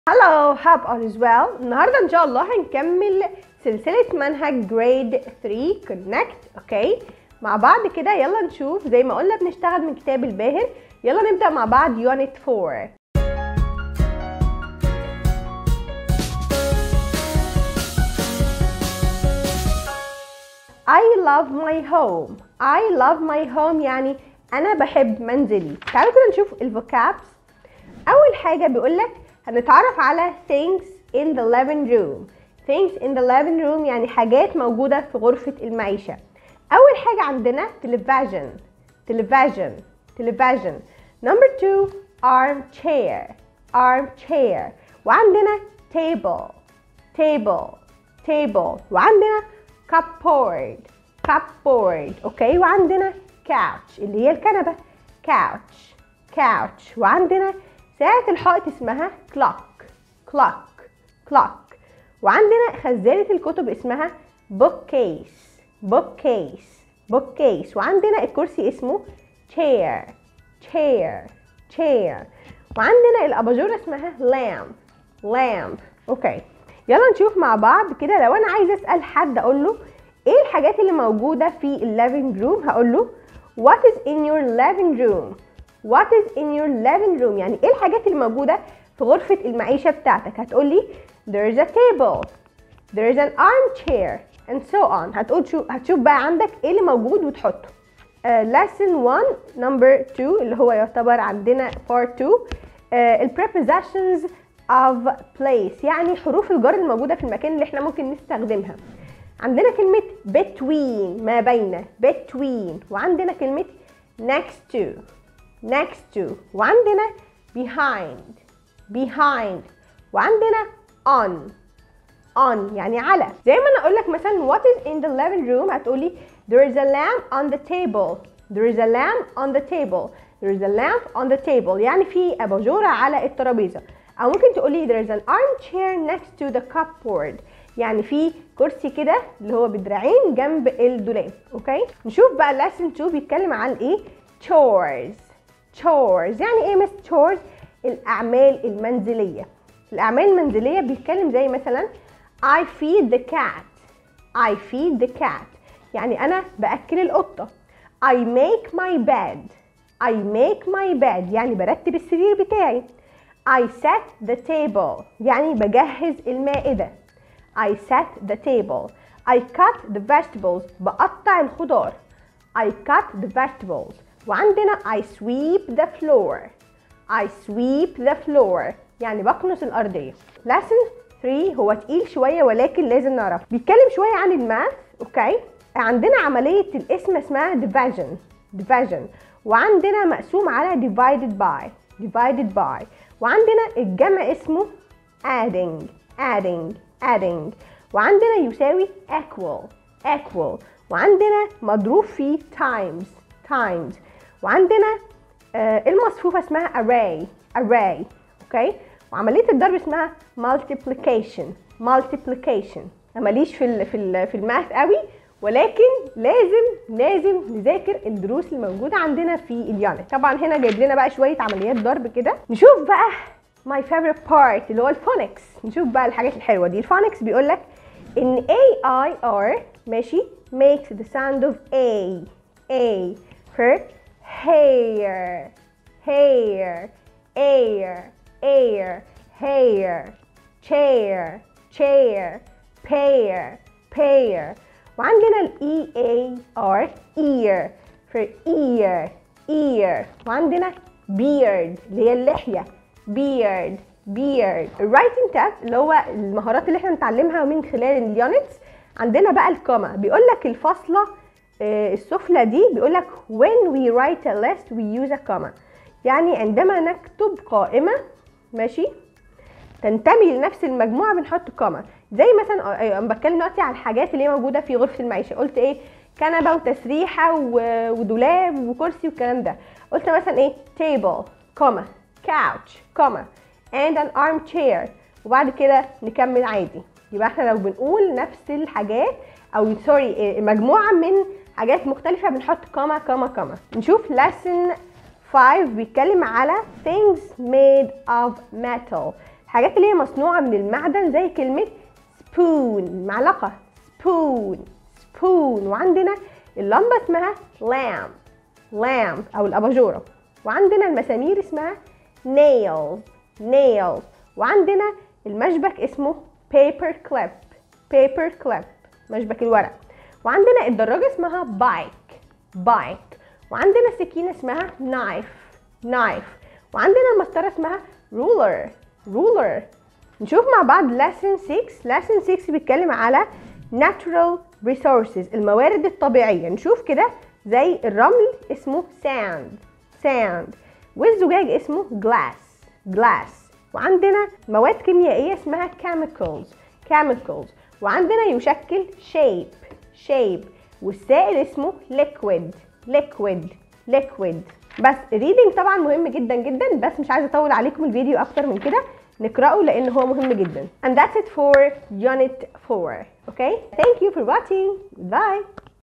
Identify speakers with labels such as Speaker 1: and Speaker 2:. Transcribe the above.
Speaker 1: Hello, hope all is well. النهارده ان شاء الله هنكمل سلسلة منهج جريد 3 كونكت اوكي مع بعض كده يلا نشوف زي ما قلنا بنشتغل من كتاب الباهر يلا نبدأ مع بعض يونت 4 I love my home I love my home يعني أنا بحب منزلي تعالوا كده نشوف الفوكابس أول حاجة بيقولك هنتعرف على things in the living room things in the living room يعني حاجات موجودة في غرفة المعيشة أول حاجة عندنا television television television number two armchair armchair وعندنا table table table وعندنا cupboard cupboard اوكي وعندنا couch اللي هي الكنبة couch couch وعندنا ساعة الحائط اسمها clock clock clock وعندنا خزانة الكتب اسمها bookcase bookcase bookcase وعندنا الكرسي اسمه chair chair chair وعندنا الأباجورة اسمها lamp lamp اوكي يلا نشوف مع بعض كده لو انا عايزه اسال حد اقول له ايه الحاجات اللي موجوده في الليفينج روم هقول له what is in your living room what is in your living room يعني ايه الحاجات اللي موجوده في غرفه المعيشه بتاعتك هتقول لي there is a table there is an armchair and so on هتقول شو هتشوف بقى عندك ايه اللي موجود وتحطه uh, lesson 1 number 2 اللي هو يعتبر عندنا part 2 uh, الprepositions of place يعني حروف الجر الموجودة في المكان اللي احنا ممكن نستخدمها عندنا كلمة between ما بين between وعندنا كلمة next to next to وعندنا behind behind وعندنا on on يعني على زي ما انا اقول لك مثلا what is in the living room هتقولي there is a lamp on the table there is a lamp on the table there is a lamp on the table يعني في اباجوره على الترابيزه او ممكن تقولي there is an armchair next to the cupboard يعني في كرسي كده اللي هو بدراعين جنب الدولاب اوكي نشوف بقى lesson 2 بيتكلم عن ايه chores chores يعني ايه مس chores الاعمال المنزليه الاعمال المنزليه بيتكلم زي مثلا I feed the cat I feed the cat يعني انا باكل القطه I make my bed I make my bed يعني برتب السرير بتاعي I set the table يعني بجهز المائدة I set the table I cut the vegetables بقطع الخضار I cut the vegetables وعندنا I sweep the floor I sweep the floor يعني بكنس الأرضية lesson 3 هو تقيل شوية ولكن لازم نعرفه بيتكلم شوية عن الماث اوكي عندنا عملية الاسم اسمها division division وعندنا مقسوم على divided by divided by وعندنا الجمع اسمه adding adding adding وعندنا يساوي equal equal وعندنا مضروب فيه times times وعندنا آه المصفوفة اسمها array array اوكي وعملية الضرب اسمها multiplication multiplication انا ماليش في ال في ال في الماث قوي ولكن لازم لازم نذاكر الدروس الموجوده عندنا في اليونت طبعا هنا جايب لنا بقى شويه عمليات ضرب كده نشوف بقى my favorite part اللي هو الفونكس نشوف بقى الحاجات الحلوه دي الفونكس بيقول لك ان A I R ماشي makes the sound of A A for hair hair air air hair chair chair pair pair وعندنا ال E A R ear for ear ear وعندنا beard اللي هي اللحية beard beard الرايتنج تاب اللي هو المهارات اللي احنا بنتعلمها من خلال اليونتس عندنا بقى الكوما بيقول لك الفاصلة السفلى دي بيقول لك when we write a list we use a comma يعني عندما نكتب قائمة ماشي تنتمي لنفس المجموعة بنحط كوما زي مثلا انا بتكلم دلوقتي على الحاجات اللي هي موجوده في غرفه المعيشه قلت ايه كنبه وتسريحه ودولاب وكرسي والكلام ده قلت مثلا ايه table كوما couch كوما and an armchair وبعد كده نكمل عادي يبقى احنا لو بنقول نفس الحاجات او سوري مجموعه من حاجات مختلفه بنحط كوما كوما كوما نشوف lesson 5 بيتكلم على things made of metal الحاجات اللي هي مصنوعة من المعدن زي كلمة spoon معلقة spoon spoon وعندنا اللمبة اسمها lamp lamp أو الأباجورة وعندنا المسامير اسمها nail nail وعندنا المشبك اسمه paper clip paper clip مشبك الورق وعندنا الدراجة اسمها bike bike وعندنا السكينة اسمها knife knife وعندنا المسطرة اسمها ruler ruler نشوف مع بعض lesson 6 lesson 6 بيتكلم على natural resources الموارد الطبيعية نشوف كده زي الرمل اسمه sand sand والزجاج اسمه glass glass وعندنا مواد كيميائية اسمها chemicals chemicals وعندنا يشكل shape shape والسائل اسمه liquid liquid liquid بس reading طبعا مهم جدا جدا بس مش عايزه اطول عليكم الفيديو اكتر من كده نقراه لان هو مهم جدا and that's it for unit 4 okay thank you for watching bye